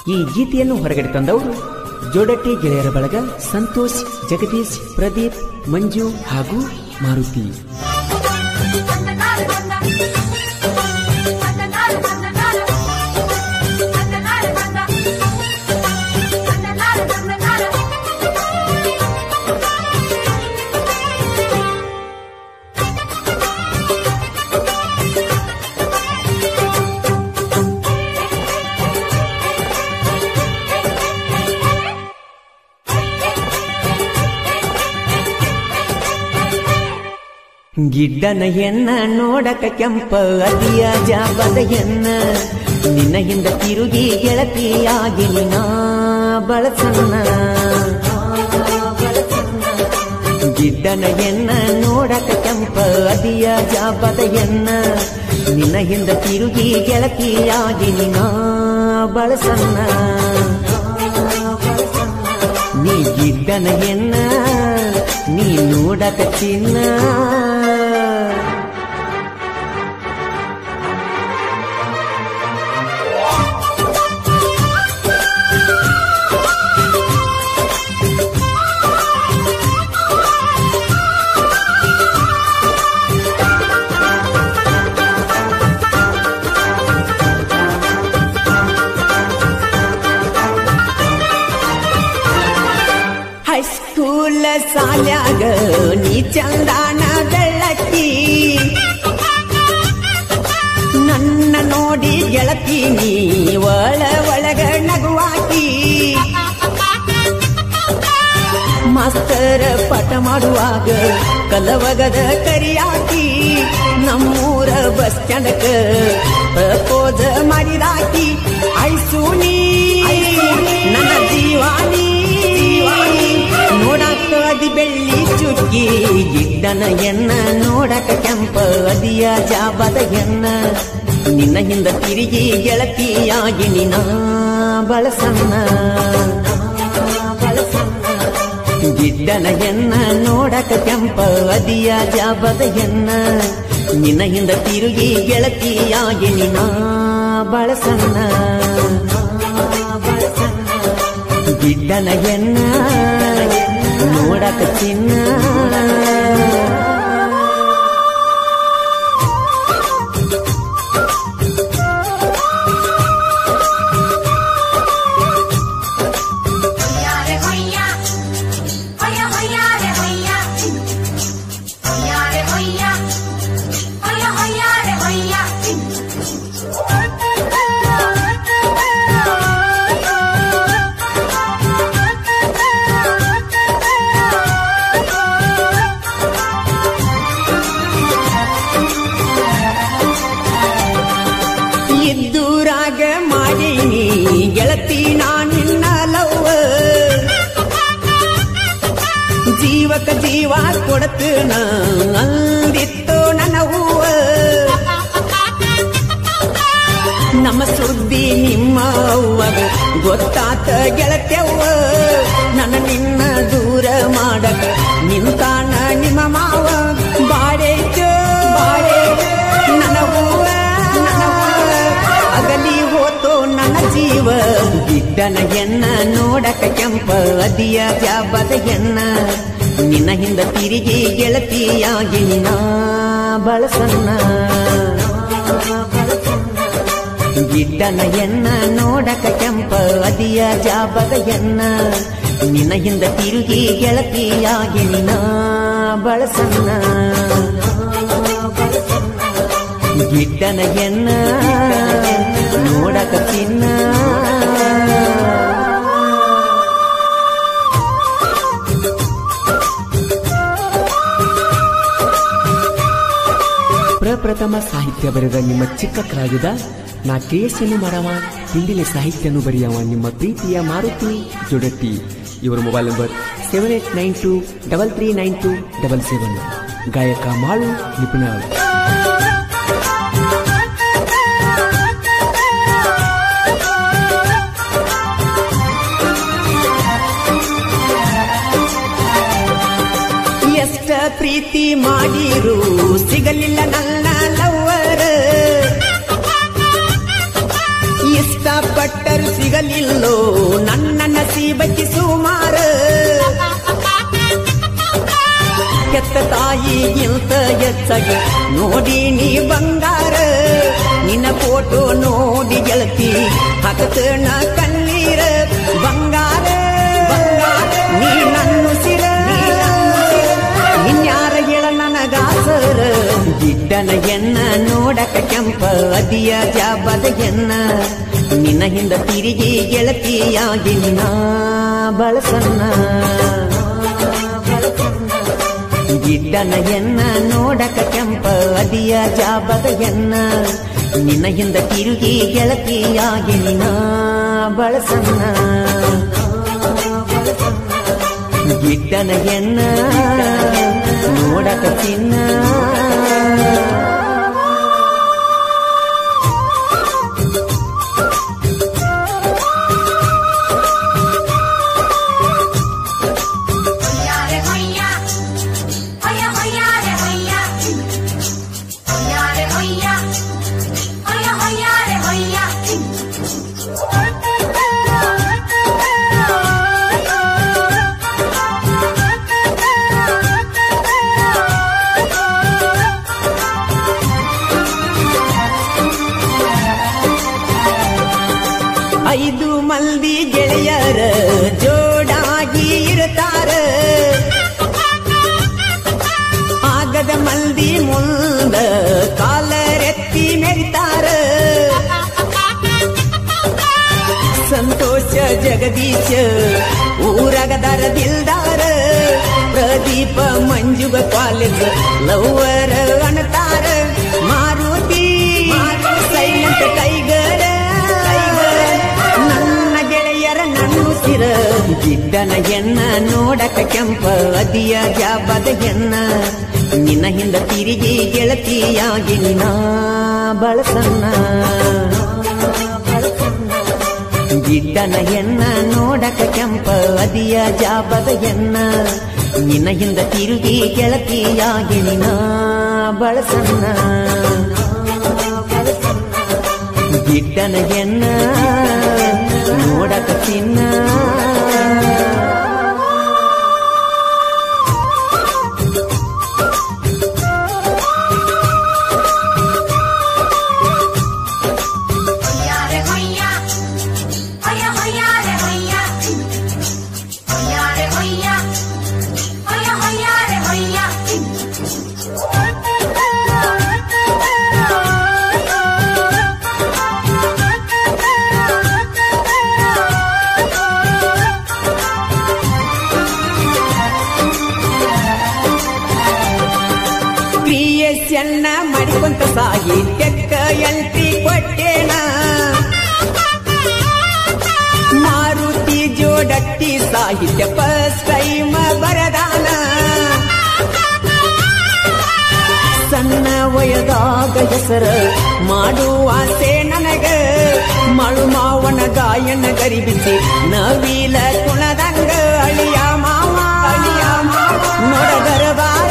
ಈ ಗೀತೆಯನ್ನು ಹೊರಗಡೆ ತಂದವರು ಜೋಡಟ್ಟಿ ಗೆಳೆಯರ ಬಳಗ ಸಂತೋಷ್ ಜಗದೀಶ್ ಪ್ರದೀಪ್ ಮಂಜು ಹಾಗೂ ಮಾರುತಿ ಗಿಡ್ಡನ ಎನ್ನ ನೋಡಕ ಕೆಂಪ ಅದಿಯ ಜಾಬದ ಎನ್ನ ನಿನ್ನ ಹಿಂದ ತಿರುಗಿ ಗೆಳತಿಯಾಗಿ ನಾ ಬಳಸನ್ನ ಗಿಡ್ಡನ ಎನ್ನ ನೋಡಕ ಕೆಂಪ ಅದಿಯ ಜಾಬದ ಎನ್ನ ನಿನ್ನ ಹಿಂದ ತಿರುಗಿ ಗೆಳತಿಯಾಗಿ ನಾ ಬಳಸನ್ನ ನೀ ಗಿಡ್ಡನ ಎನ್ನ ನೀ ನೋಡಕ ಚಿನ್ನ ಹೈಸ್ಕೂಲ್ ಸಾಲ್ಯಾಗ ನೀ ಚಂದಾನ ಬೆಳಕಿ ನನ್ನ ನೋಡಿ ಗೆಳತಿ ನೀ ಒಳ ಒಳಗ ನಗುವಾಕಿ ಮಾಸ್ತರ ಪಾಠ ಮಾಡುವಾಗ ಕಲವಗದ ಕರಿಯಾಕಿ ನಮ್ಮೂರ ಬಸ್ ಸ್ಟ್ಯಾಂಡಕ ಪ್ರಪೋಸ ಮಾಡಿದಾಕಿ ಐಸು ನೀ ನನ್ನ ಜೀವಾನಿ ನೋಡಾಕ ಅದಿ ಬೆಳ್ಳಿ ಚುಕ್ಕಿ ಗಿಡ್ಡನ ಎನ್ನ ನೋಡಕ ಕೆಂಪ ಅದಿಯ ಜಾಬದ ಎನ್ನ ನಿನ್ನ ಹಿಂದ ತಿರುಗಿ ಗೆಳತಿಯಾಗಿ ನಿನ ಬಳಸನ್ನ ಗಿಡ್ಡನ ಎನ್ನ ನೋಡಕ ಕೆಂಪ ಅದಿಯ ಜಾಬದ ಎನ್ನ ನಿನ್ನ ಹಿಂದ ತಿರುಗಿ ಗೆಳತಿಯಾಗಿ ನಿನ ಬಳಸನ್ನ ಗಿಡ್ಡನ ಎನ್ನ ನೋಡಕ ಚಿನ್ನ ಇದ್ದೂರಾಗ ಮಾಡೀನಿ ಗೆಳತಿ ನಾನಿನ್ನ ಲವ್ವ ಜೀವಕ ಜೀವ ಕೊಡತನ ಅಂದಿತ್ತು ನನ್ನ ಹೂವ ನಮ್ಮ ಸುದ್ದಿ ನಿಮ್ಮ ಅವ್ವಗ ಗೊತ್ತಾತ ಗೆಳತ್ಯವ್ವ ನನ್ನ ನಿನ್ನ ದೂರ ಮಾಡಕ ನಿಂತಾನ ನಿಮ್ಮ ಮಾವ ಬಾಡೇಕ ಬಾಡೇಕ ನನ್ನ ಹೂವ ನನ್ನ ಹೂವ ಅಗಲಿ ಹೋತೋ ನನ್ನ ಜೀವ ಗಿಡ್ಡನ ಎನ್ನ ನೋಡಕ ಕೆಂಪ ಅದಿಯ ಜಾಬದ ಎನ್ನ ನಿನ್ನ ಹಿಂದ ತಿರುಗಿ ಗೆಳತಿಯಾಗಿ ನಿನ್ನ ಬಳಸನ್ನ ಗಿಡ್ಡನ ಎನ್ನ ನೋಡಕ ಕೆಂಪ ಅದಿಯ ಜಾಬದ ಎನ್ನ ನಿನ್ನ ಹಿಂದ ತಿರುಗಿ ಗೆಳತಿಯಾಗಿ ನಿನ್ನ ಬಳಸನ್ನ ಗಿಡ್ಡನ ಎನ್ನ ನೋಡಕ ಚಿನ್ನ ಪ್ರಪ್ರಥಮ ಸಾಹಿತ್ಯ ಬರೆದ ನಿಮ್ಮ ಚಿಕ್ಕ ಕಲಾವಿದ ನಾ ಕೇಸನ್ನು ಮಾಡವ ಹಿಂದಿಲಿ ಸಾಹಿತ್ಯನು ಬರೆಯವ ನಿಮ್ಮ ಪ್ರೀತಿಯ ಮಾರುತಿ ಜೊಡಟ್ಟಿ ಇವರ mobile number seven eight nine two double three nine two double seven ಗಾಯಕ ಮಾಳು ನಿಪುಣ ಎಷ್ಟ ಪ್ರೀತಿ ಮಾಡಿರು ಸಿಗಲಿಲ್ಲ ನನ್ನ ಲವ್ವರ ಇಷ್ಟಪಟ್ಟರು ಸಿಗಲಿಲ್ಲ ಸ್ಟೇಟಸ್ದಾಗ ನೋಡಿ ನೀ ಬಂಗಾರ ನಿನ್ನ ಫೋಟೋ ನೋಡಿ ಗೆಳತಿ ಹಾಕತನ ಕಣ್ಣೀರ ಬಂಗಾರ ಬಂಗಾರ ನೀ ನನ್ನ ಸಿರ ಇನ್ಯಾರ ಹೇಳ ನನಗಾಸರ ಗಿಡ್ಡನ ಎನ್ನ ನೋಡಕ ಕೆಂಪ ಅದಿಯ ಜಾಬದ ಎನ್ನ ನಿನ್ನ ಹಿಂದ ತಿರುಗಿ ಗೆಳತಿಯಾಗಿ ನಿನ್ನ ಬಳಸನ್ನ ಗಿಡ್ಡನ ಎನ್ನ ನೋಡಕ ಕೆಂಪ ಅದಿಯ ಜಾಬದ ಎನ್ನ ನಿನ್ನ ಹಿಂದ ತಿರುಗಿ ಗೆಳತಿಯಾಗಿ ನಿನ್ನ ಬಳಸನ್ನ ಗಿಡ್ಡನ ಎನ್ನ ನೋಡಕ ಚಿನ್ನ Hoya re hoya, hoya hoya re hoya, hoya re hoya, hoya hoya re hoya. ಐದು ಮಂದಿ ಗೆಳೆಯರ ಜೋಡಾಗಿ ಇರುತ್ತಾರ ಆಗದ ಮಂದಿ ಮುಂದ ಕಾಲರೆತ್ತಿ ಮೆರಿತಾರ ಸಂತೋಷ ಜಗದೀಶ ಊರಗದರ ದಿಲ್ದಾರ ಪ್ರದೀಪ ಮಂಜುಗ ಕಾಲೇಜ್ ಲವ್ವರ ಅಣತಾರ ಮಾರುತಿ ಸೈಲೆಂಟ್ ಟೈಗರ ನನ್ನ ಗೆಳೆಯರ ನನ್ನುಸಿರ ಗಿಡ್ಡನ ಎನ್ನ ನೋಡಕ ಕೆಂಪ ಅದಿಯ ಜಾಬದ ಎನ್ನ ನಿನ್ನ ಹಿಂದ ತಿರುಗಿ ಗೆಳತಿಯಾಗಿ ನಿನ್ನ ಬಳಸನ್ನ ಗಿಡ್ಡನ ಎನ್ನ ನೋಡಕ ಕೆಂಪ ಅದಿಯ ಜಾಬದ ಎನ್ನ ನಿನ್ನ ಹಿಂದ ತಿರುಗಿ ಗೆಳತಿಯಾಗಿ ನಿನ್ನ ಬಳಸನ್ನ ಗಿಡ್ಡನ ಎನ್ನ ನೋಡಕ ಚಿನ್ನ Hoya re hoya, hoya hoya re hoya, hoya re hoya, hoya hoya re hoya. ಕ್ರಿಯೆಯನ್ನ ಮಾಡಿಕೊಂತ ಸಾಹಿತ್ಯಕ್ಕ ಎಂಟ್ರಿ ಕೊಟ್ಟೇನ ಮಾರುತಿ ಜೋಡಟ್ಟಿ ಸಾಹಿತ್ಯ ಫಸ್ಟ್ ಟೈಮ್ ಬರದಾನ ಸಣ್ಣ ವಯದಾಗ ಹೆಸರ ಮಾಡುವ ಆಸೆ ನನಗ ಮಳು ಮಾವನ ಗಾಯನ ಗರಿಬಿಸಿ ನವೀಲ ಕುಣದಂಗ ಅಳಿಯ ಮಾವ ಅಳಿಯ ಮಾವ ನೋಡದರ ಬಾರ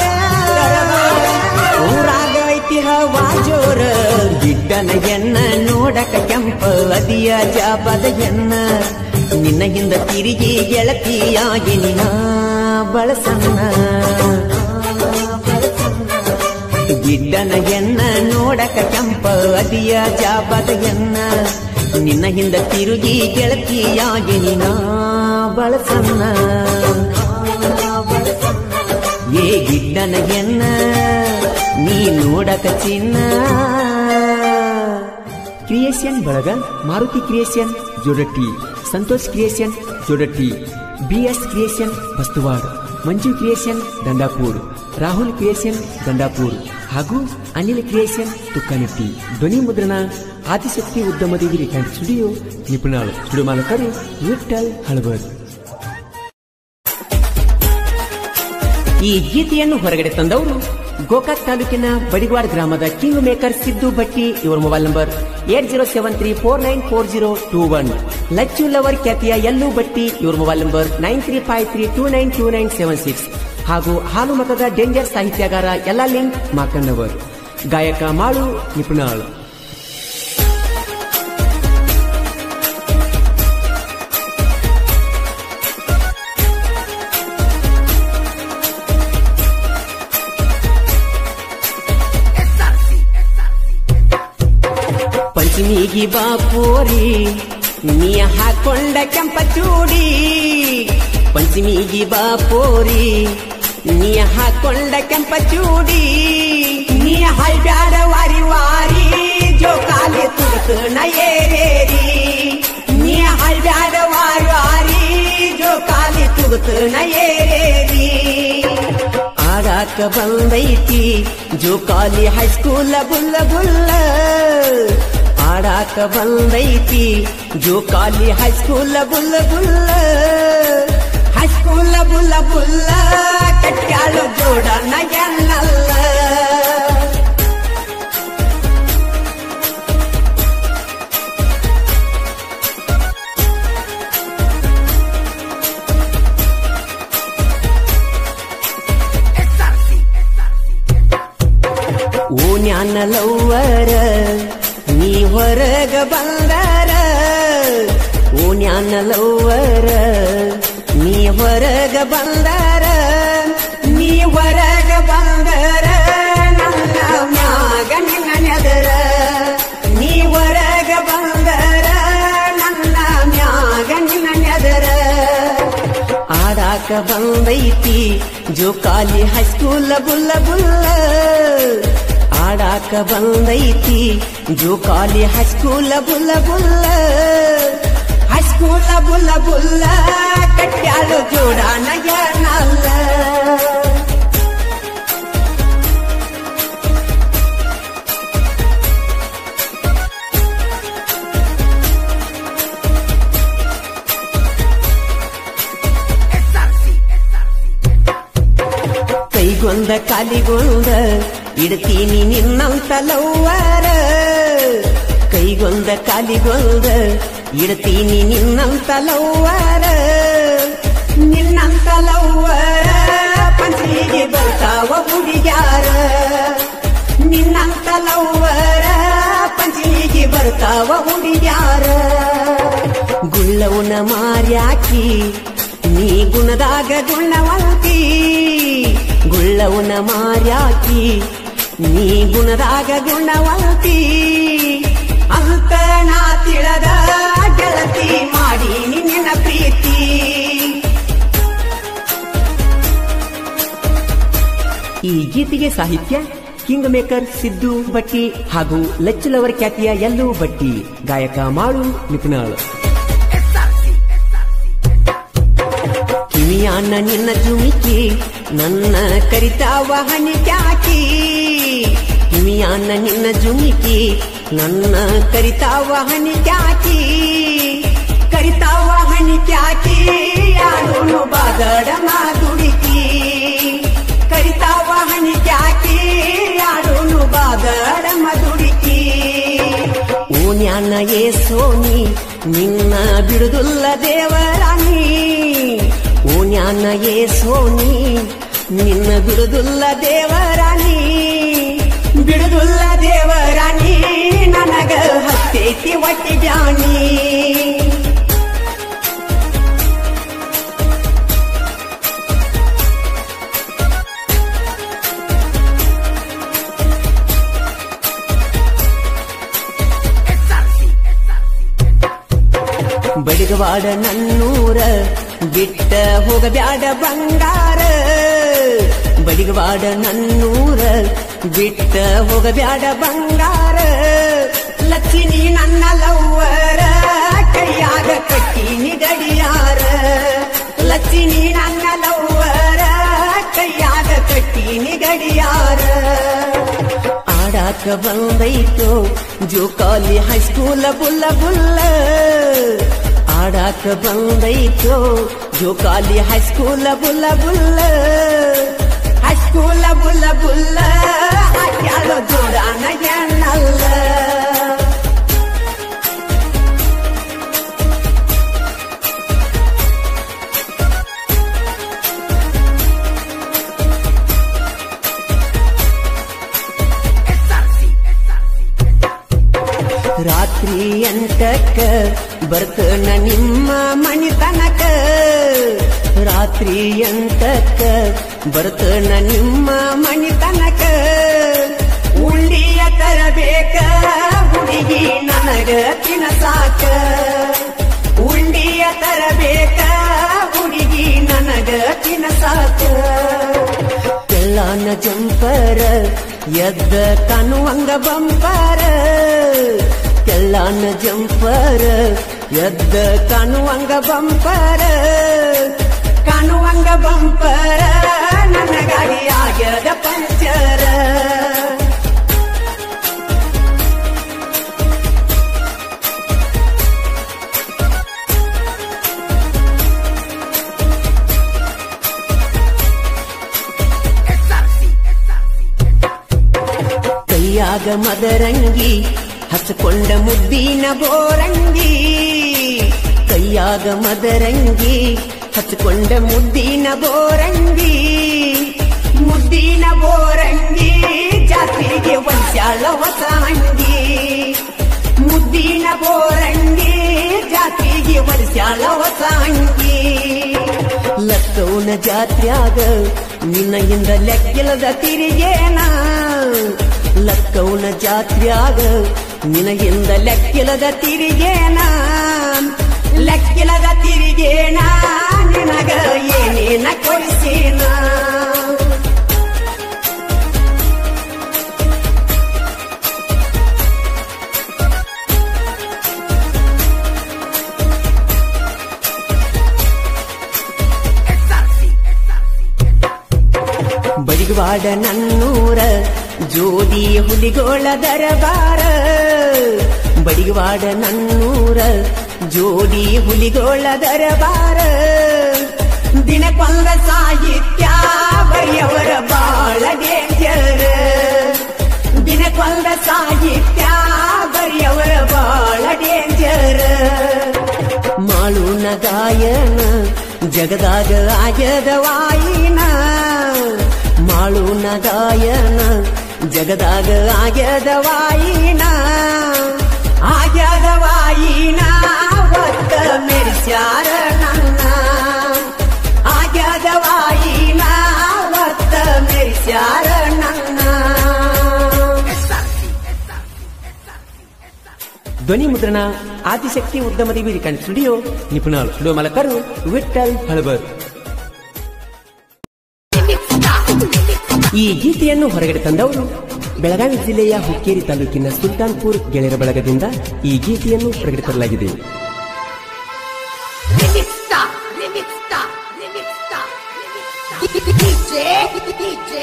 ಊರಾಗ ಐತಿ ಹವಾ ಜೋರ ಗಿಡ್ಡನ ಎನ್ನ ನೋಡಕ ಕೆಂಪ ಅದಿಯ ಜಾಬದ ಎನ್ನ ನಿನ್ನ ಹಿಂದ ತಿರುಗಿ ಗೆಳತಿಯಾಗಿ ನಿನ್ನ ಬಳಸನ್ನ ಗಿಡ್ಡನ ಎನ್ನ ನೋಡಕ ಕೆಂಪ ಅದಿಯ ಜಾಬದ ಎನ್ನ ನಿನ್ನ ಹಿಂದ ತಿರುಗಿ ಗೆಳತಿಯಾಗಿ ನಿನ್ನ ಬಳಸನ್ನ ಏ ಗಿಡ್ಡನ ಎನ್ನ ನೀ ನೋಡಕ ಚಿನ್ನ ಕ್ರಿಯೇಷನ್ ಬಳಗ Maruti creation Jodatti Santosh creation Jodatti BS creation Bastwad Manju creation Dandapur Rahul creation Dandapur ಹಾಗೂ ಅನಿಲ್ ಕ್ರಿಯೇಷನ್ ತುಕ್ಕನಟ್ಟಿ ಧ್ವನಿ ಮುದ್ರಣ ಆದಿಶಕ್ತಿ ಉದ್ಯಮದೇವಿ ಅಂಡ್ ಸ್ಟುಡಿಯೋ ನಿಪುಣರು ಸ್ಟುಡಿಯೋ ಮಾಲಕರು ವಿಠಲ್ ಹಳಬರ್ ಈ ಗೀತೆಯನ್ನು ಹೊರಗಡೆ ತಂದವರು ಗೋಕಾಕ್ ತಾಲೂಕಿನ ಬಡಿಗ್ವಾಡ್ ಗ್ರಾಮದ ಕಿಂಗ್ ಮೇಕರ್ ಸಿದ್ದು ಭಟ್ಟಿ ಇವರ mobile number eight zero seven three four nine four zero two one Lacchu lover ಖ್ಯಾತಿಯ ಯಲ್ಲು ಭಟ್ಟಿ ಇವರ mobile number nine three five three two nine two nine seven six ಹಾಗೂ ಹಾಲು ಮತದ ಡೇಂಜರ್ ಸಾಹಿತ್ಯಗಾರ ಎಲ್ಲ ಲಿಂಕ್ ಮಾಕಣ್ಣವರ್ ಗಾಯಕ ಮಾಳು ನಿಪುಣಾಳು ಪಂಚಮಿಗಿ ಬಾಪೋರಿ ನೀ ಹಾಕೊಂಡ ಕೆಂಪ ಚೂಡಿ ಪಂಚಮಿಗಿ ಬಾಪೋರಿ ನೀ ಹಾಕೊಂಡ ಕೆಂಪ ಚೂಡಿ ನೀ ಹೈಬ್ಯಾಡ ವಾರಿ ವಾರಿ ಜೋಕಾಲಿ ತುಡುಕನ ಏರೇರಿ ನೀ ಹೈಬ್ಯಾಡ ವಾರಿ ವಾರಿ ಜೋಕಾಲಿ ತುಡುಕನ ಏರೇರಿ ಆಡಾಕ ಬಂದೈತಿ ಜೋಕಾಲಿ ಹೈಸ್ಕೂಲ ಬುಲ್ಲ ಬುಲ್ಲ ಆಡಾಕ ಬಂದೈತಿ ಜೋಕಾಲಿ ಹೈಸ್ಕೂಲ ಬುಲ್ಲ ಬುಲ್ಲ ಹೈಸ್ಕೂಲ ಬುಲ್ಲ ಬುಲ್ಲ ಕಟ್ಟಾಳು ಜೋಡ ನಯನಲ್ಲ ಓ ಜ್ಞಾನ ಲವ್ವರ ನೀ ಹೊರಗ ಬಂದಾರ ಓ ಜ್ಞಾನ ಲವ್ವರ ನೀ ಹೊರಗ ಬಂದಾರ ನೀ ಹೊರಗ ಬಂದರ ನನ್ನ ಮ್ಯಾಗ ನಿನ್ನ ನೆದರ ನೀ ಹೊರಗ ಬಂದರ ನನ್ನ ಮ್ಯಾಗ ನಿನ್ನ ನೆದರ ಆಡಾಕ ಬಂದೈತಿ ಜೋಕಾಲಿ ಹೈಸ್ಕೂಲ ಬುಲ್ಲ ಬುಲ್ಲ ಆಡಾಕ ಬಂದೈತಿ ಜೋಕಾಲಿ ಹೈಸ್ಕೂಲ ಬುಲ್ಲ ಬುಲ್ಲ ಹೈಸ್ಕೂಲ ಬುಲ್ಲ ಬುಲ್ಲ ಕಟ್ಯಾಳು ಜೋಡ ನಯನಲ್ಲ ಕೈಗೊಂದ ಕಾಲಿಗೊಂದ ಇಡ್ತೀನಿ ನಿನ್ನಂತ ಲವ್ವಾರ ಕೈಗೊಂದ ಕಾಲಿಗೊಂದ ಇಡ್ತೀನಿ ನಿನ್ನಂತ ಲವ್ವಾರ ನಿನ್ನಂತ ಲವ್ವಾರ ಪಂಚಿಗೆ ಬರ್ತಾವ ಹುಡುಗ್ಯಾರ ನಿನ್ನಂತ ಲವ್ವಾರ ಪಂಚಿಗೆ ಬರ್ತಾವ ಹುಡುಗ್ಯಾರ ಗುಳ್ಳವನ ಮಾರ್ಯಾಕಿ ನೀ ಗುಣದಾಗ ಗುಣವಂತಿ ಗುಳ್ಳವನ ಮಾರ್ಯಾಕಿ ನೀ ಗುಣದಾಗ ಗುಣವಂತಿ ಅಂತ ನಾ ತಿಳದ ಗೆಳತಿ ಮಾಡಿ ನಿನ್ನ ಪ್ರೀತಿ ಈ ಗೀತೆಗೆ ಸಾಹಿತ್ಯ ಕಿಂಗ್ ಮೇಕರ್ ಸಿದ್ದು ಬಟ್ಟಿ ಹಾಗೂ ಲಚ್ಚಲವರ ಖ್ಯಾತಿಯ ಎಲ್ಲೂ ಬಟ್ಟಿ ಗಾಯಕ ಮಾಳು ನಿಪುಣಾಳು ಕಿವಿಯಾನ ನಿನ್ನ ಜುಮಿಕಿ ನನ್ನ ಕರಿತಾವ ಹನಿ ಕ್ಯಾಕಿ ಕಿವಿಯಾನ ನಿನ್ನ ಜುಮಿಕಿ ನನ್ನ ಕರಿತಾವ ಹನಿ ಕ್ಯಾಕಿ ಕರಿತಾವ ಹನಿ ಕ್ಯಾಕಿ ಯಾರು ಬಾಗಡ ಮಾದುಡಿಕಿ ಕರಿತಾವ ಹನಿ ಕ್ಯಾಕಿ ಯಾರು ಬಾಗಡ ಮದುಡಿಕಿ ಓ ನ್ಯಾನ ಏ ಸೋನಿ ನಿನ್ನ ಬಿಡುದುಲ್ಲ ದೇವರಾಣಿ ಓ ನ್ಯಾನ ಏ ಸೋನಿ ನಿನ್ನ ಬಿಡುದುಲ್ಲ ದೇವರಾಣಿ ಬಿಡುದುಲ್ಲ ದೇವರಾಣಿ ನನಗ ಹತ್ತೈತಿ ಒಟ್ಟಿ ಜಾಣಿ ಬಡಿಗವಾಡ ನನ್ನೂರ ಬಿಟ್ಟ ಹೋಗಬ್ಯಾಡ ಬಂಗಾರ ಬಡಿಗವಾಡ ನನ್ನೂರ ಬಿಟ್ಟ ಹೋಗಬ್ಯಾಡ ಬಂಗಾರ ಲಕ್ಷ್ಮಿ ನನ್ನ ಲವ್ವರ ಕೈಯಾಗ ಕಟ್ಟಿನಿ ಗಡಿಯಾರ ಲಕ್ಷ್ಮಿ ನನ್ನ ಲವ್ವರ ಕೈಯಾಗ ಕಟ್ಟಿನಿ ಗಡಿಯಾರ ಆಡಾಕ ಬಂದೈತು ಜೋಕಾಲಿ ಹೈಸ್ಕೂಲ ಬುಲ್ಲ ಬುಲ್ಲ ಆಡಾಕ ಬಂದೈತು ಜೋಕಾಲಿ ಹೈಸ್ಕೂಲ ಬುಲ್ಲ ಬುಲ್ಲ ಹೈಸ್ಕೂಲ ಬುಲ್ಲ ಬುಲ್ಲ ಹಾಕ್ಯಾಳೋ ಜೋಡಾನ ಎಣ್ಣಲ್ಲ ರಾತ್ರಿ ಎಂಟಕ್ಕ ಬರ್ತನ ನಿಮ್ಮ ಮಣಿ ತನಕ ರಾತ್ರಿ ಎಂಟಕ್ಕ ಬರ್ತನ ನಿಮ್ಮ ಮಣಿ ತನಕ ಉಳ್ಳಿಯ ತರಬೇಕ ಹುಡುಗಿ ತಿನಸಾಕ ಉಂಡಿಯ ತರಬೇಕ ಹುಡುಗಿ ನನಗ ತಿನಸಾಕ ತೆಳ್ಳಾನ ಜಂಪರ ಎದ್ದ ಕಾಣುವಂಗ ಬಂಪರ ತೆಳ್ಳಾನ ಜಂಪರ ಎದ್ದ ಕಾಣುವಂಗ ಬಂಪರ ಕಾಣುವಂಗ ಬಂಪರ ನನ್ನ ಗಾಡಿ ಆಗ್ಯದ ಪಂಚರ ಕೈಯಾಗ ಮದರಂಗಿ ಹಚ್ಕೊಂಡ ಮುದ್ದಿನ ಬೋರಂಗಿ ಕೈಯಾಗ ಮದರಂಗಿ ಹಚ್ಕೊಂಡ ಮುದ್ದಿನ ಬೋರಂಗಿ ಮುದ್ದಿನ ಬೋರಂಗಿ ಜಾತ್ರೆಗೆ ಒಂದ್ಯಾಳ ಹೊಸ ಅಂಗಿ ಮುದ್ದಿನ ಬೋರಂಗಿ ಜಾತ್ರೆಗೆ ವರ್ಷಾಳ ಹೊಸ ಅಂಗಿ ಲಕ್ಕವನ ಜಾತ್ರ್ಯಾಗ ನಿನ್ನೆಯಿಂದ ಲೆಕ್ಕಿಲ್ಲದ ತಿರಿಗೇನ ಲಕ್ಕವನ ಜಾತ್ರ್ಯಾಗ ನಿನಗಿಂದ ಲೆಕ್ಕಿಲ್ಲದ ತಿರಿಗೇನ ಲೆಕ್ಕಿಲ್ಲದ ತಿರಿಗೇನ ನಿನಗ ಏನೇನ ಕೊಡಿಸೇನ ಬಡಿಗವಾಡ ನನ್ನೂರ ಜೋಡಿ ಹುಲಿಗೋಳ ದರಬಾರ ಬಡಿಗವಾಡ ನನ್ನೂರ ಜೋಡಿ ಹುಲಿಗೋಳ ದರಬಾರ ದಿನಕ್ಕೊಂದ ಸಾಹಿತ್ಯ ಬರೆಯವರ ಬಾಳ ಡೇಂಜರ್ ದಿನಕ್ಕೊಂದ ಸಾಹಿತ್ಯ ಬರೆಯವರ ಬಾಳ ಡೇಂಜರ್ ಮಾಳುನ ಗಾಯನ ಜಗದಾಗ ಆಗ್ಯದ ವಾಯಿನ ಮಾಳುನ ಗಾಯನ ಜಗದಾಗ ಆಗ್ಯದ ವಾಯಿನ ಆಗ್ಯದ ವಾಯಿನ ಒತ್ತ ಮೆರ್ಸ್ಯಾರ ನನ್ನ ಆಗ್ಯದ ವಾಯಿನ ಒತ್ತ ಮೆರ್ಸ್ಯಾರ ನನ್ನ ಧ್ವನಿ ಮುದ್ರಣ ಆದಿಶಕ್ತಿ ಉದ್ಯಮದ ವಿರಿಕಣ್ ಸ್ಟುಡಿಯೋ ನಿಪುಣರು ಸ್ಟುಡಿಯೋ ಮಲಕರು ವಿಠಲ್ ಹಳಬರ್ ಈ ಗೀತೆಯನ್ನು ಹೊರಗಡೆ ತಂದವರು ಬೆಳಗಾವಿ ಜಿಲ್ಲೆಯ ಹುಕ್ಕೇರಿ ತಾಲೂಕಿನ ಸುಲ್ತಾನ್ಪುರ್ ಗೆಳೆಯರ ಬಳಗದಿಂದ ಈ ಗೀತೆಯನ್ನು ಹೊರಗಡೆ ತರಲಾಗಿದೆ Remixta, remixta, remixta, remixta. DJ, DJ,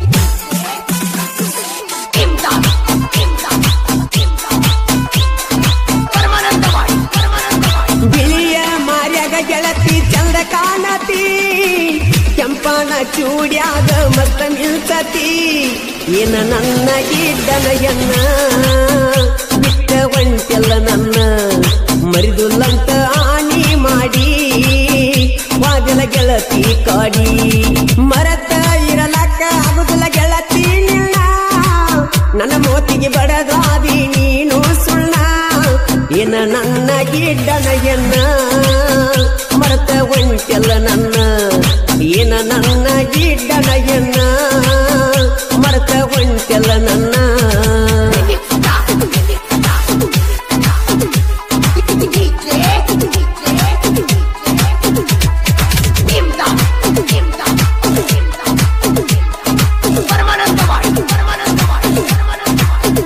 Imdad, Imdad, Imdad. Paramanandawadi Paramanandawadi ಬಿಳಿಯ ಮಾರ್ಯಾಗ ಗೆಳತಿ ಚಂದ ಕಾಣತಿ ಕೆಂಪನ ಚೂಡ್ಯಾಗ ಮತ್ತ ನಿಲ್ಸತಿ ಏನ ನನ್ನ ಗಿಡ್ಡನಯನ್ನ ಬಿಟ್ಟ ಒಂಟೆಲ್ಲ ನನ್ನ ಮರಿದುಲ್ಲಂತ ಆನಿ ಮಾಡಿ ವಾಗಲ ಗೆಳತಿ ಕಾಡಿ ಮರತ ಇರಲಕ್ಕ ಆಗುದಿಲ್ಲ ಗೆಳತಿ ನಿನ್ನ ನನ್ನ ಮೋತಿಗೆ ಬಡದಾದಿ ನೀನು ಸುಳ್ಳ ಏನ ನನ್ನ ಗಿಡ್ಡನಯನ್ನ ಮರತ ಒಂಟೆಲ್ಲ ನನ್ನ ಏನ ನನ್ನ ಗಿಡ್ಡನಯನ್ನ ಮರತ ಒಂಟೆಲ್ಲ ನನ್ನ Remixta, remixta, DJ, DJ, Imdad, Imdad, Imdad. Paramanandawadi Paramanandawadi Paramanandawadi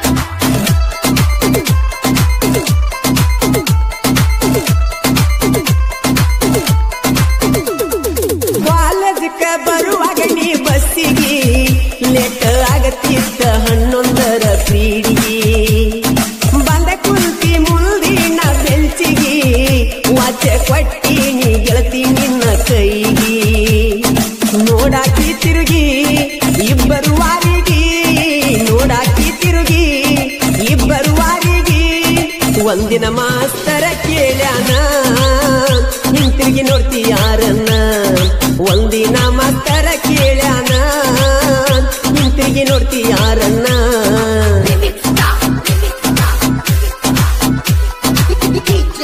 ಕಾಲೇಜಕ್ಕ ಬರುವಾಗ ನೀ ಬಸ್ಸಿಗೆ ಲೇಟ್ ಆಗತ್ತಿದ್ದ ಹನ್ನೊಂದರ ಪೀಡಿಗೆ ಬಂದ ಕುಂತಿ ಮುಂದಿನ ಬೆಂಚಿಗೆ ವಾಚ ಕೊಟ್ಟಿ ನೀ ಗೆಳತಿ ನಿನ್ನ ಕೈಗೆ ನೋಡಾಕಿ ತಿರುಗಿ ಇಬ್ಬರು ವಾರಿಗೆ ನೋಡಾಕಿ ತಿರುಗಿ ಇಬ್ಬರು ವಾರಿಗೆ ಒಂದಿನ ಮಾಸ್ತರ ಕೇಳ್ಯಾನ ಹಿಂತಿರುಗಿ ನೋಡ್ತಿ ಯಾರನ್ನ ಒಂದಿನ ಮಾಸ್ತರ ಕೇಳ್ಯಾನ ಹಿಂತಿರುಗಿ ನೋಡ್ತಿ ಯಾರನ್ನ Remixta, remixta, DJ,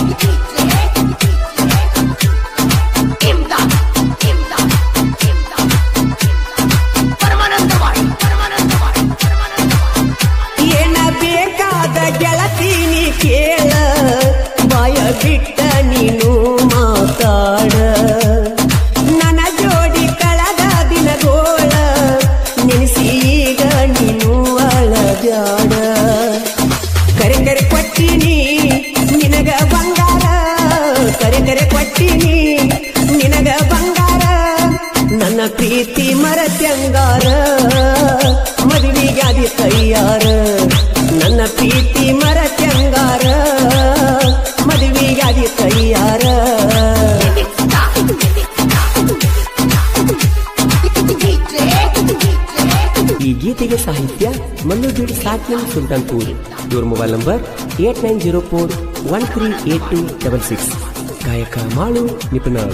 Imdad, Imdad, Imdad. Paramanandawadi Paramanandawadi Paramanandawadi ಏನ ಬೇಕಾದ ಗೆಳತಿ ಕೇಳ ಬಾಯ ಬಿಟ್ಟ ನೀನು ಮಾತಾಡ ನನ್ನ ಜೋಡಿ ಕಳೆದ ದಿನಗೋಳ ನೆನೆಸಿ ಈಗ ನೀನು ಅಳಜಾಡ ಕರೆ ಕರೆ ಕೊಟ್ಟಿನಿ ನಿನಗ ಬಂಗಾರ ಕರೆ ಕರೆ ಕೊಟ್ಟಿನಿ ನಿನಗ ಬಂಗಾರ ನನ್ನ ಪ್ರೀತಿ ಮರತ್ಯಂಗಾರ ಮದುವೆಗಾದಿ ತಯ್ಯಾರ ನನ್ನ ಪ್ರೀತಿ ಮರತ್ಯಂಗಾರ ಮದುವೆಗಾದಿ ತಯ್ಯಾರ ಈ ಗೀತೆಗೆ ಸಾಹಿತ್ಯ ಮಲ್ಲುಬೀಡ್ ಸಾಕಿನ್ ಸುಲ್ತಾನ್ಪುರ್ ಇವ್ರ mobile number eight nine zero four one three eight two double six ಗಾಯಕ ಮಾಳು ನಿಪುಣಾಳ್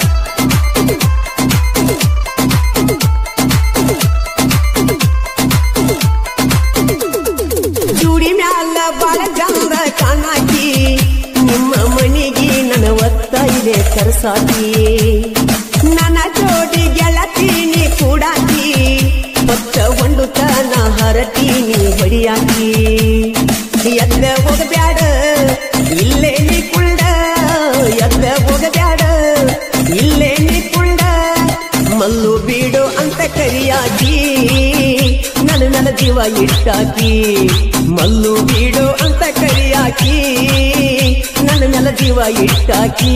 ಜೂಡಿ ಮ್ಯಾಲ ಬಾಳ ಚಂದ ಕಾಣಾಕಿ ನಿಮ್ಮ ಮನಿಗೆ ನನ್ನ ಒತ್ತ ಇದೆ ಕರ್ಸಾಕಿ ನನ್ನ ಜೋಡಿ ಗೆಳತೀನಿ ಕೂಡಾಕಿ ಹೊತ್ತ ಒಂದು ತನ ಹರಟೀನಿ ಹೊಡಿಯಾಕಿ ಎದ್ದ ಹೋಗಬ್ಯಾಡ ಇಲ್ಲೇ ನೀ ಕುಳ್ಳ ಎದ್ದ ಹೋಗಬ್ಯಾಡ ಇಲ್ಲೇ ನೀ ಕುಳ್ಳ ಮಲ್ಲು ಬೀಡು ಅಂತ ಕರಿಯಾಕಿ ನನ್ನ ನನ್ನ ಜೀವ ಇಟ್ಟಾಕಿ ಮಲ್ಲು ಬೀಡು ಅಂತ ಕರಿಯಾಕಿ ನನ್ನ ನನ್ನ ಜೀವ ಇಟ್ಟಾಕಿ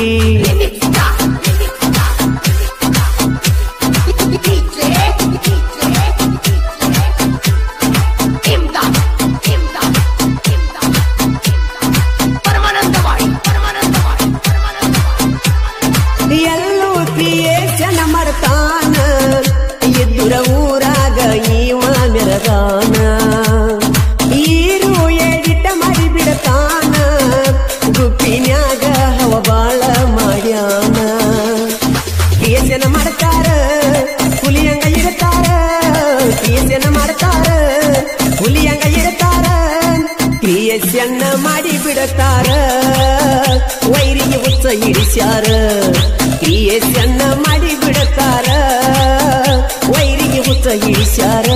ಎಲ್ಲೂ ಕ್ರಿಯೇಷನ್ ಮಾಡ್ತಾನ ಎದ್ದುರ ಊರಾಗ ಈವ ಮೆರದಾನ ಈರು ಎಡಿಟ ಮಾಡಿ ಬಿಡತಾನ ಗುಪ್ಪಿನ್ಯಾಗ ಹವ ಬಾಳ ಮಾಡ್ಯಾನ ಕ್ರಿಯೇಷನ್ ಮಾಡ್ತಾರ ಹುಲಿಯಂಗ ಇರ್ತಾರ ಕ್ರಿಯೇಷನ್ ಮಾಡ್ತಾರ ಹುಲಿಯಂಗ ಇರ್ತಾರ ಕ್ರಿಯೇಷನ್ ಮಾಡಿ ಬಿಡತಾರ ವೈರಿಗೆ ಉಚ್ಚ ಇರಿಸ್ಯಾರ ಕ್ರಿಯೇಷನ್ ಮಾಡಿ ಬಿಡತಾರ ವೈರಿಗೆ ಉಚ್ಚ ಇರಿಸ್ಯಾರ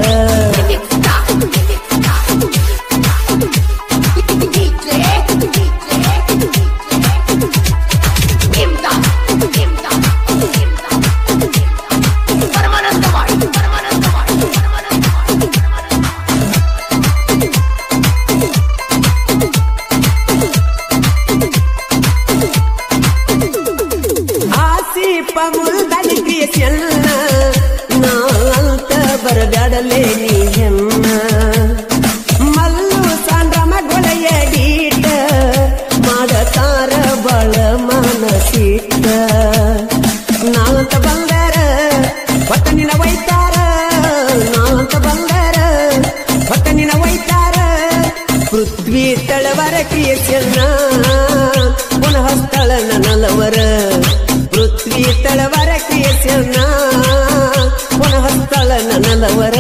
ಆಸಿಪ ಮುಲ್ದನ ಕ್ರಿಯೇಷನ್ ನಾ ಅಂತ ಬರಬ್ಯಾಡಲೇ ನೀ ಹೆಣ್ಣ ಮಲ್ಲು ಸಾಂಡ್ರಮ ಗೊಳೆಯಡೀಟ ಮಾಡತಾರ ಬಳ ಮನಸಿಟ್ಟ ನಾವಂತ ಬಂಗಾರ ಬಟ್ಟನಿನ ಒಯ್ತಾರ ನಾವಂತ ಬಂಗಾರ ಬಟ್ಟನಿನ ಒಯ್ತಾರ ಪೃಥ್ವಿ ತಳವರ ಕ್ರಿಯೇಷನ್ನ ಪುನಃ ಸ್ಥಳ ನಲವರ ಪೃಥ್ವಿ ತಳವರ ಕ್ರಿಯೇಷನ್ನ ಪುನಃ ಸ್ಥಳ ನಲವರ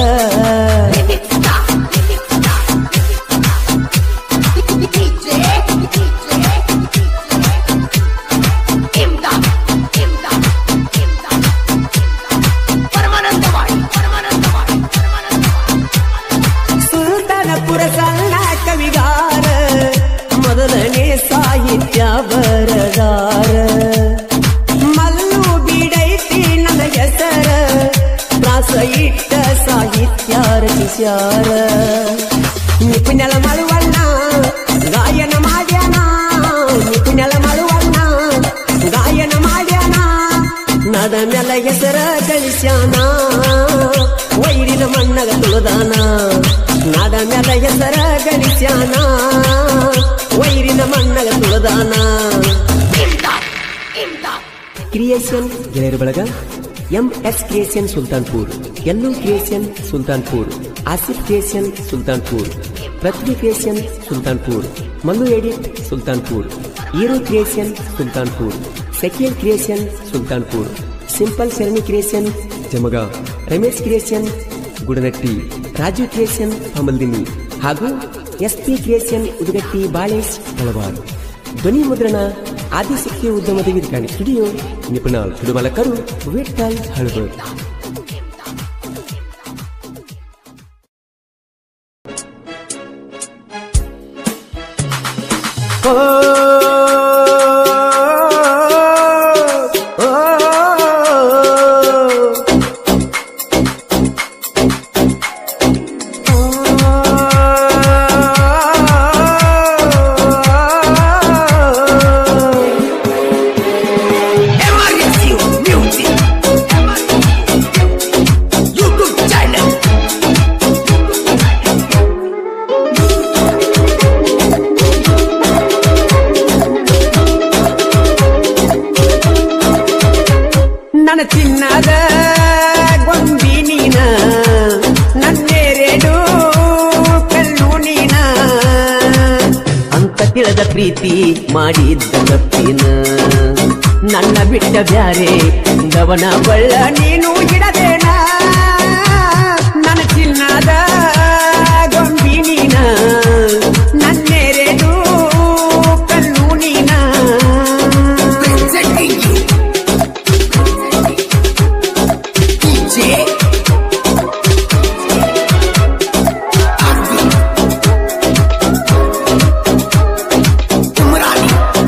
ಸುಲ್ತಾನಪುರ ಸಣ್ಣ ಕವಿಗಾರ ಮೊದಲನೇ ಸಾಹಿತ್ಯ ಬರದಾರ ಮಲ್ಲು ಬೀಡೈತಿ ನನ್ನ ಹೆಸರ ಪ್ರಾಸ ಇಟ್ಟ ಸಾಹಿತ್ಯ ರಚಿಸ್ಯಾರ ನಿಪುಣಲ ಮಳುವಣ್ಣ ಗಾಯನ ಮಾಡ್ಯಾನ ನಿಪುಣಲ ಮಳುವಣ್ಣ ಗಾಯನ ಮಾಡ್ಯಾನ ನದ ಮೆಲ ಹೆಸರ ಗಳಿಸ್ಯಾನ ವೈರಿನ ಮಣ್ಣಗ ತುಳದಾನ ನಾಡ ಮೆಲ ಹೆಸರ ಗಳಿಸ್ಯಾನ ವೈರಿನ ಮಣ್ಣಗ ತುಳದಾನ ಕ್ರಿಯೇಷನ್ ಗೆಳೆಯರ ಬಳಗ M S creation Sultanpur Ellu creation Sultanpur Asif creation Sultanpur Prithvi creation Sultanpur Mallu edit Sultanpur Iru creation Sultanpur ಸೆಕಿಯಲ್ ಕ್ರಿಯೇಷನ್ ಸುಲ್ತಾನ್ಪುರ್ ಸಿಂಪಲ್ ಸರಣಿ ಕ್ರಿಯೇಷನ್ ಜಮಗ ರಮೇಶ್ ಕ್ರಿಯೇಷನ್ ಗುಡನಟ್ಟಿ ರಾಜು ಕ್ರಿಯೇಷನ್ ಹಮಲ್ದಿನಿ ಹಾಗೂ S P creation Udugatti Balesh Talwar ಧ್ವನಿ ಮುದ್ರಣ ಆದಿಶಕ್ತಿ ಉದ್ಯಮದ ವಿಧಾನಿ ಸ್ಟುಡಿಯೋ ನಿಪುಣ ಸುಡುಮಲಕರು ವಿಠಲ್ ಹಳಬರ್ ಓ ಓ, MRSU Music. YouTube channel. ನನ್ನ ಚಿನ್ನದ ಗೊಂಬಿ ನೀನ ನನ್ನೆರೆಡು ಕಲ್ಲು ನೀನ ಅಂತ ತಿಳಿದ ಪ್ರೀತಿ ಮಾಡಿದ್ದ ತಪ್ಪಿನ ನನ್ನ ಬಿಟ್ಟ ಬ್ಯಾರೆ ದವನ ಬಳ್ಳ ನೀನು ಇಡದೇನ ನನ್ನ ಚಿನ್ನದ ಗೊಂಬಿ ನೀನ ನನ್ನೆರೆಡು ಕಲ್ಲು ನೀನ Presenting you. DJ. Arvind. Umrani.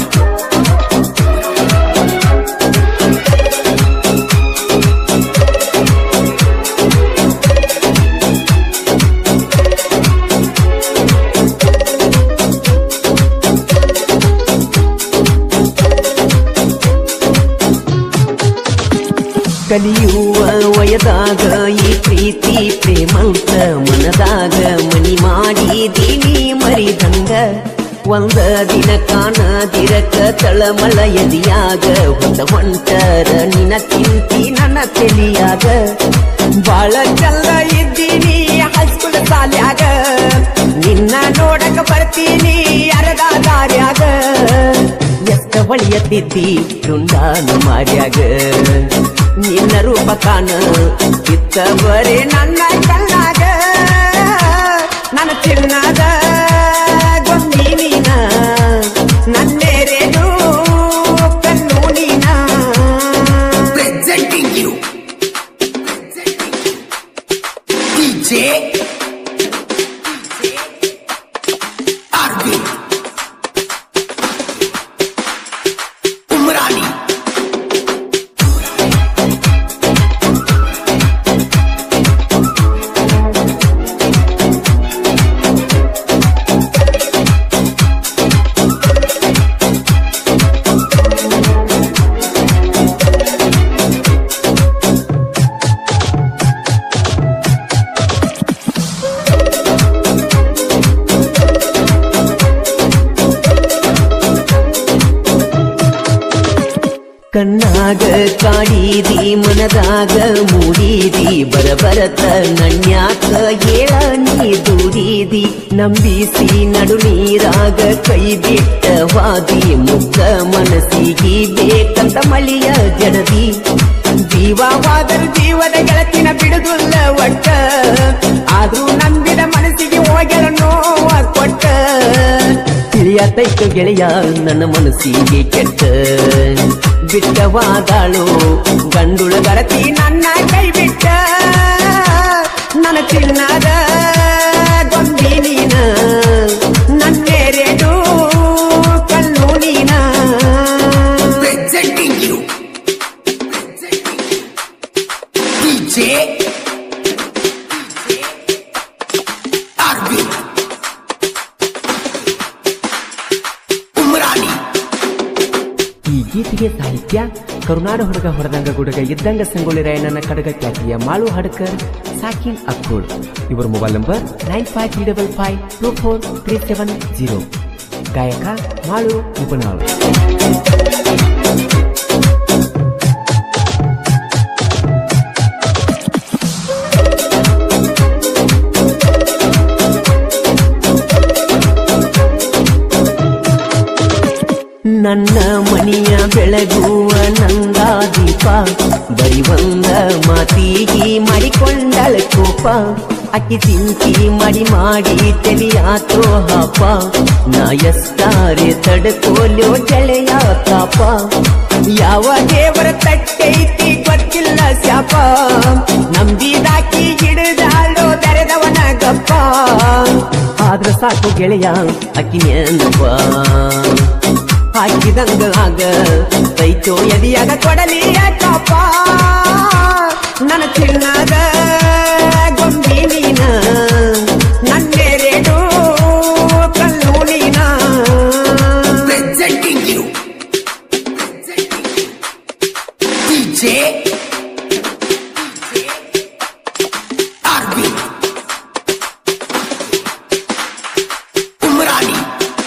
ಕಲಿಯುವ ವಯದಾಗ ಈ ಪ್ರೀತಿ ಪ್ರೇಮಂತ ಮನದಾಗ ಮನಿ ಮಾಡಿದೀನಿ ಮರಿದಂಗ ಒಂದ ದಿನ ಕಾಣದಿರಕ ತಳಮಳ ಎದಿಯಾಗ ಹೊತ್ತ ಹೊಂಟರ ನಿನ ಚಿಂತಿ ನನ್ನ ತೆಲಿಯಾಗ ಬಾಳ ಚಲ್ಲ ಇದ್ದೀನಿ ಹೈಸ್ಕೂಲ್ ಸಾಲ್ಯಾಗ ನಿನ್ನ ನೋಡಕ ಬರ್ತೀನಿ ಅರದ ದಾರ್ಯಾಗ ಎಷ್ಟ ಹೊಳಿಯತ್ತಿದ್ದಿ ರುಂಡಾನು ಮಾರ್ಯಾಗ ನಿನ್ನ ರೂಪ ಕಾಣ ಇತ್ತ ಬರೇ ನನ್ನ ಕಣ್ಣಾಗ ನನ್ನ ಚಿನ್ನದ ಗೊಂಬಿ ನೀನ ನನ್ನೆರೆದು ಕಣ್ಣು ನೀನ Presenting you. DJ. Arvind. Umrani. ಕಣ್ಣಾಗ ಕಾಡಿದಿ ಮನದಾಗ ಮೂಡಿದಿ ಬರಬರತ ನನ್ಯಾಕ ಏಳ ನೀ ದೂರಿದಿ ನಂಬಿಸಿ ನಡು ನೀರಾಗ ಕೈ ಬಿಟ್ಟ ವಾದಿ ಮುಗ್ಧ ಮನಸ್ಸಿಗೆ ಬೇಕಂತ ಮಳಿಯ ಜಡದಿ ಜೀವವಾದರೂ ಜೀವದ ಗೆಳತಿನ ಬಿಡುದಿಲ್ಲ ಒಟ್ಟ ಆದ್ರೂ ನಂಬಿದ ಮನಸ್ಸಿಗೆ ಹೋಗ್ಯಾಳ ನೋವ ಕೊಟ್ಟ ತಿಳಿಯತೈತು ಗೆಳೆಯ ನನ್ನ ಮನಸ್ಸಿಗೆ ಕೆಟ್ಟ ಬಿಟ್ಟವಾದಾಳು ಗಂಡುಳ ಗರತಿ ನನ್ನ ಕೈ ಬಿಟ್ಟ ನನ್ನ ಚಿನ್ನದ ಗೊಂಬಿ ನೀನ ನನ್ನೆರೆಡು ಕಣ್ಣು ನೀನ Presenting you. DJ. Arvind. Umrani. ಈ ಗೀತೆಗೆ ಸಾಹಿತ್ಯ ಕರುನಾಡ ಹುಡುಗ ಹೊರದಂಗ ಗುಡುಗ ಇದ್ದಂಗ ಸಂಗೊಳ್ಳಿ ರಾಯಣ್ಣನ ಕಡಗ ಖ್ಯಾತಿಯ ಮಾಳು ಹಡ್ಕರ್ ಸಾಕಿನ್ ಅಕ್ಕೋಳ್ ಇವರ mobile number nine five three double five two four three seven zero ಗಾಯಕ ಮಾಳು ಉಪನಾಳ್ ನನ್ನ ಮನಿಯ ಬೆಳಗುವ ನಂದ ದೀಪ ಬರಿ ಒಂದ ಮಾತಿಗೆ ಮಾಡಿಕೊಂಡಳ ಕೋಪ ಅಕ್ಕಿ ಚಿಂತಿ ಮಾಡಿ ಮಾಡಿ ತೆಲಿಯಾತೋ ಹಾಪ ನಾ ಎಷ್ಟಾರೆ ತಡ್ಕೋಲ್ಯೋ ಗೆಳೆಯ ತಾಪ ಯಾವ ದೇವರ ತಟ್ಟೈತಿ ಗೊತ್ತಿಲ್ಲ ಶಾಪ ನಂಬಿದಾಕಿ ಹಿಡಿದಾಳೋ ತೆರೆದವನ ಗಪ್ಪ ಆದ್ರ ಸಾಕು ಗೆಳೆಯ ಅಕ್ಕಿ ನೆನಪ ಹಾಕಿದಂಗ ಆಗ ರೈತೋ ಎದಿಯಾಗ ಕೊಡಲಿ ಯಾಕಪ್ಪ ನನ್ನ ಚಿನ್ನದ ಗೊಂಬಿ ನೀನ ನನ್ನೆರೆಡು ಕಲ್ಲು ನೀನ Presenting you. DJ. Arvind. Umrani.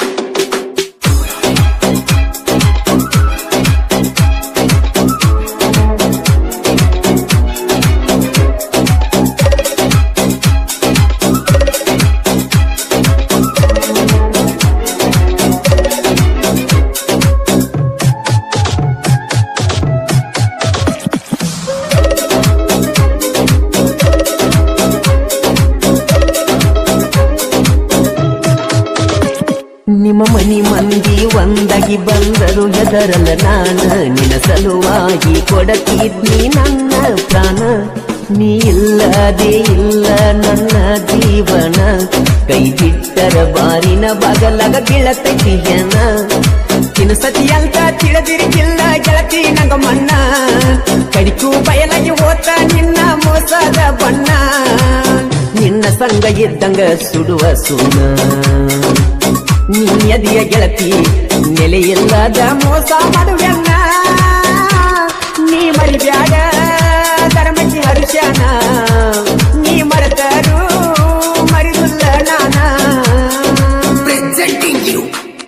ನಿಮ್ಮ ಮನಿ ಮಂದಿ ಒಂದಾಗಿ ಬಂದರು ಹೆದರಲ್ಲ ನಾನ ನಿನ್ನ ಸಲುವಾಗಿ ಕೊಡತಿದ್ನಿ ನನ್ನ ಪ್ರಾಣ ನೀ ಇಲ್ಲದೆ ಇಲ್ಲ ನನ್ನ ಜೀವನ ಕೈ ಬಿಟ್ಟರ ಬಾರಿನ ಬಗಲಗ ಬೀಳತೈತಿ ಜನ ಇನ್ನು ಸತಿ ಅಂತ ತಿಳಿದಿರಿಗಿಲ್ಲ ಗೆಳತಿ ನಂಗ ಮಣ್ಣ ಕಡಿಕು ಬಯಲಾಗಿ ಹೋತ ನಿನ್ನ ಮೋಸದ ಬಣ್ಣ ನಿನ್ನ ಸಂಗ ಇದ್ದಂಗ ಸುಡುವ ಸುಣ್ಣ ನೀ ಎದೆಯ ಗೆಳತಿ ನೆಲೆಯಿಲ್ಲದ ಮೋಸ ಮಾಡುವೆನ್ನ ನೀ ಮರಿಬ್ಯಾಡ ಧರ್ಮಕ್ಕೆ ಹರುಷನ ನೀ ಮರೆತರು ಮರಿದುಲ್ಲ ನಾನ Presenting you.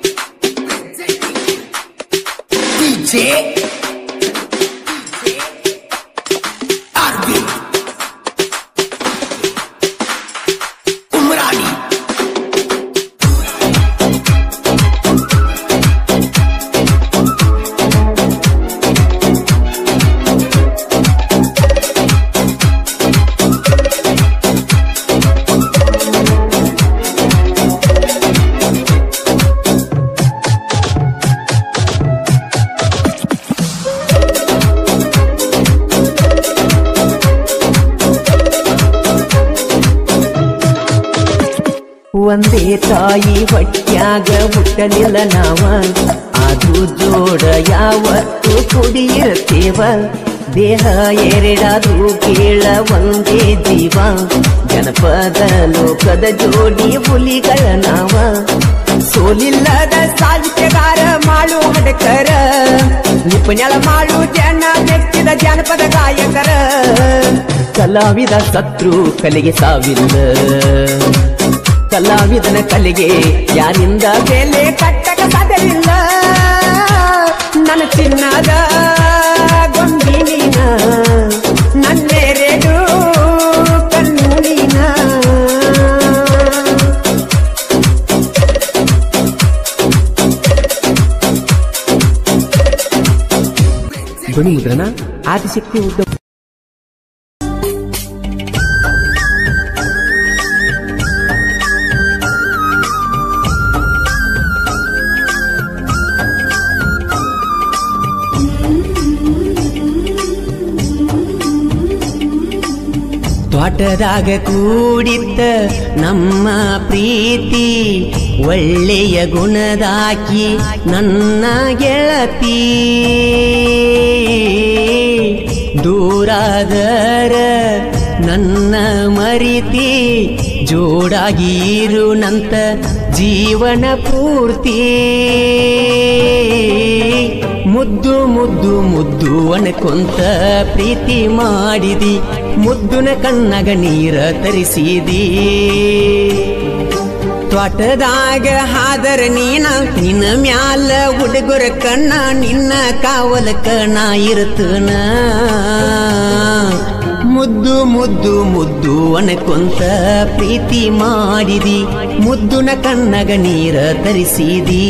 DJ. Arvind. Umrani. ಒಂದೇ ತಾಯಿ ಹೊಟ್ಯಾಗ ಹುಟ್ಟಲಿಲ್ಲ ನಾವ ಅದು ಜೋಡ ಯಾವತ್ತು ಕುಡಿಯಿರ್ತೇವ ದೇಹ ಎರಡಾದ್ರೂ ಕೇಳ ಒಂದೇ ಜೀವ ಜನಪದ ಲೋಕದ ಜೋಡಿ ಹುಲಿಗಳ ನಾವ ಸೋಲಿಲ್ಲದ ಸಾಹಿತ್ಯಗಾರ ಮಾಡು ಹಡಕರ ನಿಪುಣಳ ಮಾಡು ಜನ ಮೆಚ್ಚಿದ ಜಾನಪದ ಗಾಯಕರ ಕಲಾವಿದ ಸತ್ರು ಕಲೆಗೆ ಸಾವಿಲ್ಲ ಕಲಾವಿದನ ಕಲೆಗೆ ಯಾರಿಂದ ಬೆಲೆ ಕಟ್ಟಕ ಸಾಧ್ಯವಿಲ್ಲ ನನ್ನ ಚಿನ್ನದ ಗೊಂಬಿ ನೀನ ನನ್ನೆರೆಡು ಕಣ್ಣು ನೀನ ಧ್ವನಿ ಮುದ್ರಣ ಆದಿಶಕ್ತಿ ಉದ್ದ ತ್ವಾಟದಾಗ ಕೂಡಿದ್ದ ನಮ್ಮ ಪ್ರೀತಿ ಒಳ್ಳೆಯ ಗುಣದಾಕಿ ನನ್ನ ಗೆಳತಿ ದೂರಾದರ ನನ್ನ ಮರಿತಿ ಜೋಡಾಗಿರು ನಂತ ಜೀವನ ಪೂರ್ತಿ ಮುದ್ದು ಮುದ್ದು ಮುದ್ದು ಅನ್ಕೊಂತ ಪ್ರೀತಿ ಮಾಡಿದಿ ಮುದ್ದುನ ಕಣ್ಣಗ ನೀರ ತರಿಸಿದಿ ತ್ವಾಟದಾಗ ಹಾದರ ನೀನ ನಿನ್ನ ಮ್ಯಾಲ ಹುಡುಗರ ಕಣ್ಣ ನಿನ್ನ ಕಾವಲಕ ನಾ ಇರ್ತನ ಮುದ್ದು ಮುದ್ದು ಮುದ್ದು ಅನ್ಕೊಂತ ಪ್ರೀತಿ ಮಾಡಿದಿ ಮುದ್ದುನ ಕಣ್ಣಗ ನೀರ ತರಿಸಿದಿ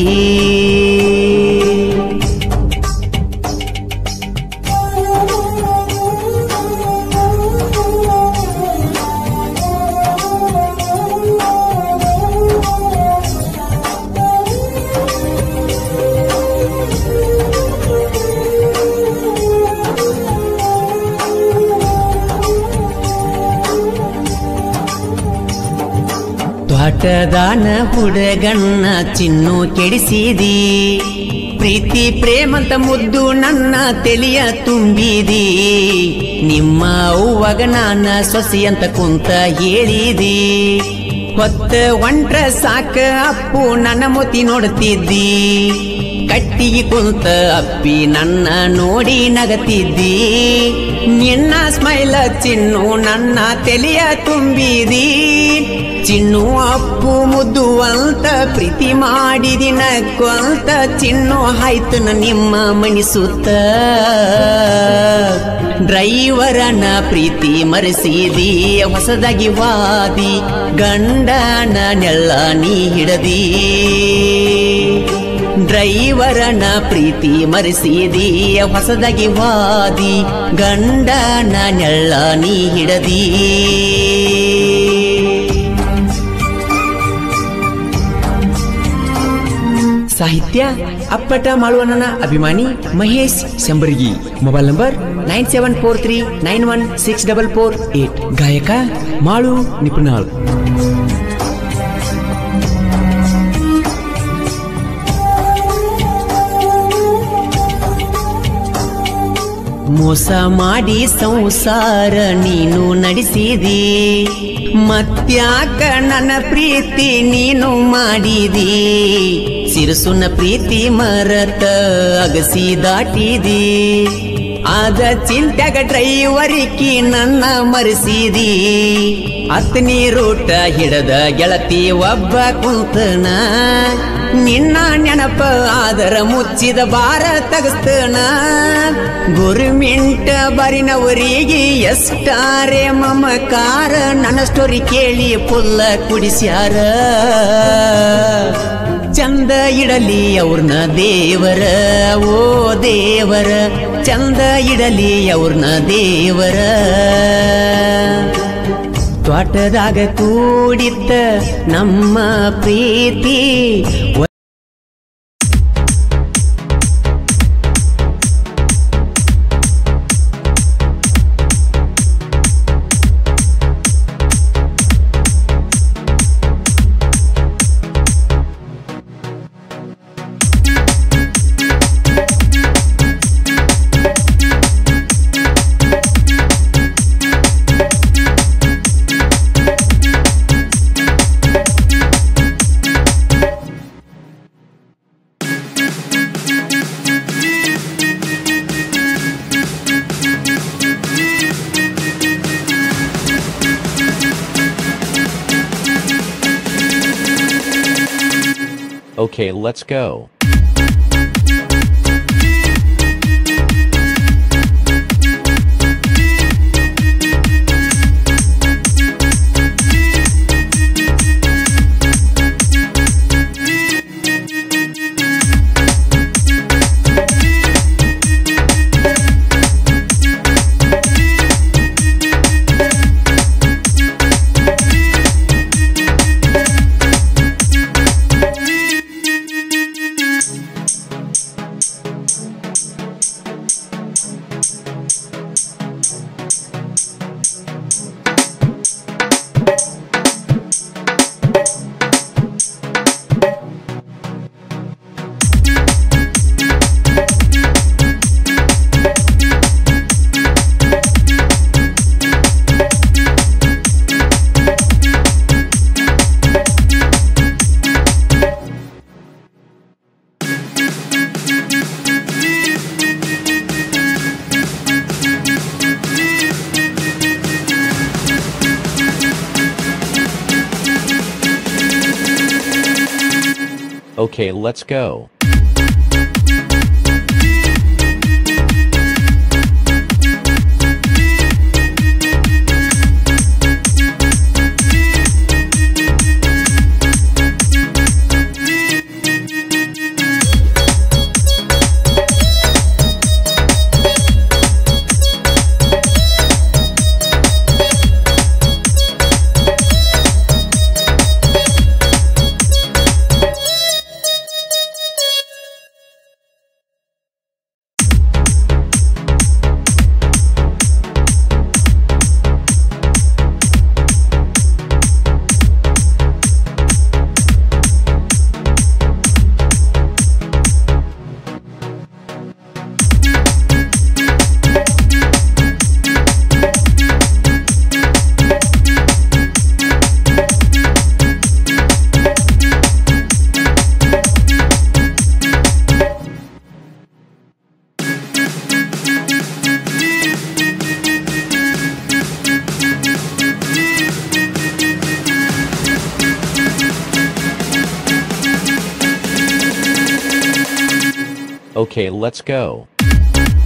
ಪಕ್ಕದಾನ ಹುಡುಗನ್ನ ಚಿನ್ನು ಕೆಡಿಸಿದಿ ಪ್ರೀತಿ ಪ್ರೇಮಂತ ಮುದ್ದು ನನ್ನ ತೆಲಿಯ ತುಂಬಿದಿ ನಿಮ್ಮ ಅವ್ವಗ ನಾನ ಸೊಸಿ ಅಂತ ಕುಂತ ಹೇಳಿದಿ ಹೊತ್ತ ಒಂಟ್ರ ಸಾಕ ಅಪ್ಪು ನನ್ನ ಮೊತಿ ನೋಡ್ತಿದ್ದಿ ಕಟ್ಟಿಗೆ ಕುಂತ ಅಪ್ಪಿ ನನ್ನ ನೋಡಿ ನಗತಿದ್ದಿ ನಿನ್ನ ಸ್ಮೈಲ ಚಿನ್ನು ನನ್ನ ತೆಲಿಯ ತುಂಬಿದಿ ಚಿನ್ನು ಅಪ್ಪು ಮುದ್ದು ಅಂತ ಪ್ರೀತಿ ಮಾಡಿದಿ ನಕ್ಕೊಂತ ಚಿನ್ನು ಆಯ್ತು ನಿಮ್ಮ ಮನಿ ಸುತ್ತ ಡ್ರೈವರನ ಪ್ರೀತಿ ಮರೆಸಿದಿ ಹೊಸದಾಗಿ ವಾದಿ ಗಂಡನ ನೆಲ್ಲ ನೀ ಹಿಡದಿ ಡ್ರೈವರನ ಪ್ರೀತಿ ಮರೆಸಿದಿ ಹೊಸದಾಗಿ ವಾದಿ ಗಂಡನ ನೆಳ್ಳ ನೀ ಹಿಡದಿ ಸಾಹಿತ್ಯ ಅಪ್ಪಟ ಮಾಳುವಣ್ಣನ ಅಭಿಮಾನಿ Mahesh Shambargi mobile number nine seven four three nine one six double four eight ಗಾಯಕ ಮಾಳು ನಿಪುಣಾಳ್ ಮೋಸ ಮಾಡಿ ಸಂಸಾರ ನೀನು ನಡೆಸಿದಿ ಮತ್ಯಾಕ ನನ್ನ ಪ್ರೀತಿ ನೀನು ಮಾಡಿದಿ ಸಿರಸುನ ಪ್ರೀತಿ ಮರತ ಅಗಸಿ ದಾಟಿದಿ ಆದ ಚಿಂತ್ಯಾಗ ಡ್ರೈವರಿಕಿ ನನ್ನ ಮರೆಸಿದಿ ಅತ್ನಿ ರೂಟ ಹಿಡದ ಗೆಳತಿ ಒಬ್ಬ ಕುಂತನ ನಿನ್ನ ನೆನಪ ಆದರ ಮುಚ್ಚಿದ ಬಾರ ತಗಸ್ತನ ಗುರುಮಿಂಟ ಬರಿನವರಿಗೆ ಎಷ್ಟಾರೆ ಮಮಕಾರ ನನ್ನ ಸ್ಟೋರಿ ಕೇಳಿ ಪುಲ್ಲ ಕುಡಿಸ್ಯಾರ ಚಂದ ಇಡಲಿ ಅವ್ರನ್ನ ದೇವರ ಓ ದೇವರ ಚಂದ ಇಡಲಿ ಅವ್ರನ್ನ ದೇವರ ತ್ವಾಟದಾಗ ಕೂಡಿತ್ತ ನಮ್ಮ ಪ್ರೀತಿ Okay, let's go. Okay, let's go. Okay, let's go.